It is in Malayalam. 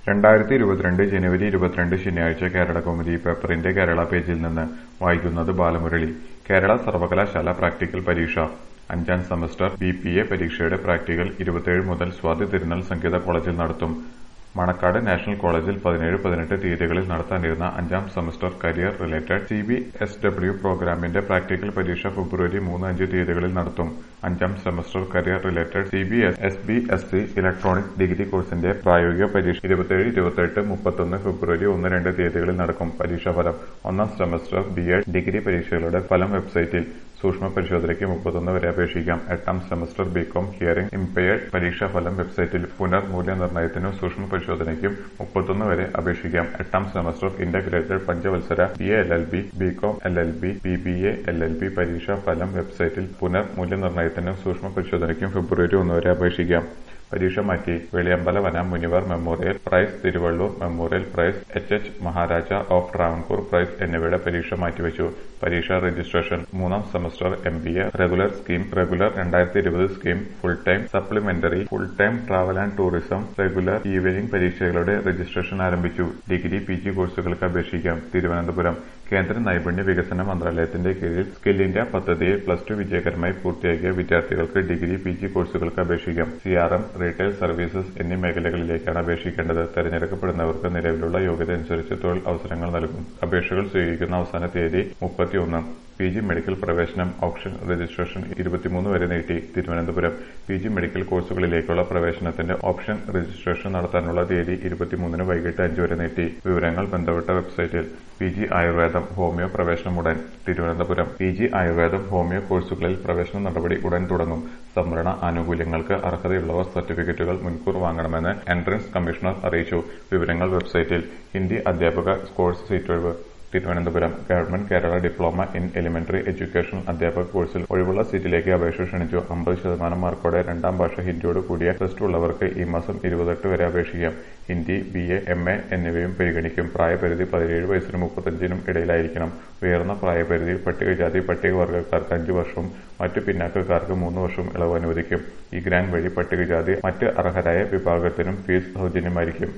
രണ്ടായിരത്തി ഇരുപത്തിരണ്ട് ജനുവരി ഇരുപത്തിരണ്ട് ശനിയാഴ്ച കേരള കൗമുദി പേപ്പറിന്റെ കേരള പേജിൽ നിന്ന് വായിക്കുന്നത് ബാലമുരളി കേരള സർവകലാശാല പ്രാക്ടിക്കൽ പരീക്ഷ അഞ്ചാം സെമസ്റ്റർ ബി പി എ പരീക്ഷയുടെ പ്രാക്ടിക്കൽ ഇരുപത്തിയേഴ് മുതൽ സ്വാതി തിരുനാൾ സംഗീത കോളേജിൽ നടത്തും മണക്കാട് നാഷണൽ കോളേജിൽ പതിനേഴ് പതിനെട്ട് തീയതികളിൽ നടത്താനിരുന്ന അഞ്ചാം semester career related C B S W പ്രോഗ്രാമിന്റെ പ്രാക്ടിക്കൽ പരീക്ഷ ഫെബ്രുവരി മൂന്ന് അഞ്ച് തീയതികളിൽ നടത്തും അഞ്ചാം semester career related C B S S B S C electronics degree കോഴ്സിന്റെ പ്രായോഗിക പരീക്ഷ ഇരുപത്തിയേഴ് ഇരുപത്തെട്ട് മുപ്പത്തൊന്ന് ഫെബ്രുവരി ഒന്ന് രണ്ട് തീയതികളിൽ നടക്കും പരീക്ഷാഫലം ഒന്നാം സെമസ്റ്റർ ബി എഡ് ഡിഗ്രി പരീക്ഷകളുടെ ഫലം വെബ്സൈറ്റിൽ സൂക്ഷ്മ പരിശോധനയ്ക്ക് മുപ്പത്തൊന്ന് വരെ അപേക്ഷിക്കാം എട്ടാം സെമസ്റ്റർ ബികോം ഹിയറിംഗ് ഇംപെയർഡ് പരീക്ഷാഫലം വെബ്സൈറ്റിൽ പുനർമൂല്യനിർണ്ണയത്തിനും സൂക്ഷ്മ പരിശോധനയ്ക്കും മുപ്പത്തൊന്ന് വരെ അപേക്ഷിക്കാം എട്ടാം സെമസ്റ്റർ ഇന്റഗ്രേറ്റഡ് പഞ്ചവത്സര B A L L B BCom L L B B B A L L B പരീക്ഷാഫലം വെബ്സൈറ്റിൽ പുനർമൂല്യനിർണ്ണയത്തിനും സൂക്ഷ്മ പരിശോധനയ്ക്കും ഫെബ്രുവരി ഒന്ന് വരെ അപേക്ഷിക്കാം പരീക്ഷ മാറ്റി Veliyambalavana Munivar memorial prize Thiruvallur memorial prize H H Maharaja of Travancore prize എന്നിവയുടെ പരീക്ഷ മാറ്റിവെച്ചു പരീക്ഷാ രജിസ്ട്രേഷൻ മൂന്നാം semester M B A regular scheme regular രണ്ടായിരത്തി ഇരുപത് scheme full time supplementary full time travel and tourism regular evening പരീക്ഷകളുടെ രജിസ്ട്രേഷൻ ആരംഭിച്ചു ഡിഗ്രി പി ജി കോഴ്സുകൾക്ക് അപേക്ഷിക്കാം തിരുവനന്തപുരം കേന്ദ്ര നൈപുണ്യ വികസന മന്ത്രാലയത്തിന്റെ കീഴിൽ സ്കിൽ ഇന്ത്യ പദ്ധതിയിൽ പ്ലസ് ടു വിജയകരമായി പൂർത്തിയാക്കിയ വിദ്യാർത്ഥികൾക്ക് ഡിഗ്രി പി ജി കോഴ്സുകൾക്ക് അപേക്ഷിക്കാം C R M retail services എന്നീ മേഖലകളിലേക്കാണ് അപേക്ഷിക്കേണ്ടത് തെരഞ്ഞെടുക്കപ്പെടുന്നവർക്ക് നിലവിലുള്ള യോഗ്യത അനുസരിച്ച് തൊഴിൽ അവസരങ്ങൾ നൽകും അപേക്ഷകൾ സ്വീകരിക്കുന്ന അവസാന തീയതി മുപ്പത്തിയൊന്ന് പി ജി മെഡിക്കൽ പ്രവേശനം ഓപ്ഷൻ രജിസ്ട്രേഷൻ ഇരുപത്തിമൂന്ന് വരെ നീട്ടി തിരുവനന്തപുരം പി ജി മെഡിക്കൽ കോഴ്സുകളിലേക്കുള്ള പ്രവേശനത്തിന്റെ ഓപ്ഷൻ രജിസ്ട്രേഷൻ നടത്താനുള്ള തീയതി ഇരുപത്തിമൂന്നിന് വൈകിട്ട് അഞ്ച് വരെ നീട്ടി വിവരങ്ങൾ ബന്ധപ്പെട്ട വെബ്സൈറ്റിൽ പി ജി ആയുർവേദം ഹോമിയോ പ്രവേശനം ഉടൻ തിരുവനന്തപുരം പി ജി ആയുർവേദം ഹോമിയോ കോഴ്സുകളിൽ പ്രവേശന നടപടി ഉടൻ തുടങ്ങും സംവരണ ആനുകൂല്യങ്ങൾക്ക് അർഹതയുള്ളവർ സർട്ടിഫിക്കറ്റുകൾ മുൻകൂർ വാങ്ങണമെന്ന് എൻട്രൻസ് കമ്മീഷണർ അറിയിച്ചു വിവരങ്ങൾ വെബ്സൈറ്റിൽ ഹിന്ദി അധ്യാപക കോഴ്സ് സീറ്റൊഴിവ് Thiruvananthapuram government Kerala diploma in elementary education അധ്യാപക കോഴ്സിൽ ഒഴിവുള്ള സീറ്റിലേക്ക് അപേക്ഷ ക്ഷണിച്ചു അമ്പത് ശതമാനം മാർക്കോടെ രണ്ടാം ഭാഷ ഹിന്ദിയോട് കൂടിയ പ്ലസ് ടു ഉള്ളവർക്ക് ഈ മാസം ഇരുപത്തെട്ട് വരെ അപേക്ഷിക്കാം Hindi B A M A എന്നിവയും പരിഗണിക്കും പ്രായപരിധി പതിനേഴ് വയസ്സിനും മുപ്പത്തഞ്ചിനും ഇടയിലായിരിക്കണം ഉയർന്ന പ്രായപരിധിയിൽ പട്ടികജാതി പട്ടികവർഗക്കാർക്ക് അഞ്ച് വർഷവും മറ്റു പിന്നാക്കക്കാർക്ക് മൂന്ന് വർഷവും ഇളവ് അനുവദിക്കും ഈ ഗ്രാന്റ് വഴി പട്ടികജാതി മറ്റ് അർഹരായ വിഭാഗത്തിനും ഫീസ് സൗജന്യമായിരിക്കും